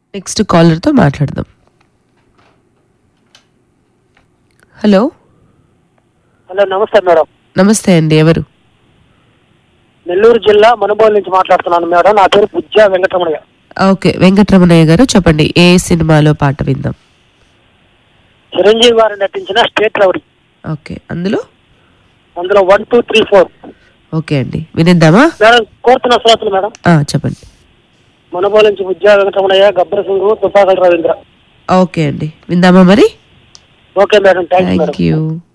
next కాలర్తో మాట్లాడదాం hello hello నమస్తే madam నమస్తే అండి ఎవరు నెల్లూరు జిల్లా మనుబోలు నుంచి మాట్లాడుతున్నాను మేడం నా పేరు బుజ్జా వెంకటరమణయ్య ఓకే వెంకటరమణయ్య గారు చెప్పండి ఏ సినిమాలో పాట విందాం చిరంజీవి గారు నటించిన స్టేట్ రౌడీ ఓకే అందులో అందులో one two three four okay అండి వినిద్దామా మేడం కోరుతున్న శ్రోతలు మేడం ఆ, చెప్పండి మనుబోలు నుంచి బుజ్జా వెంకటరమణయ్య గబ్బర్ సింగ్ తుపాకల రవీంద్ర ఓకే అండి విందామా మరి okay madam thanks madam thank you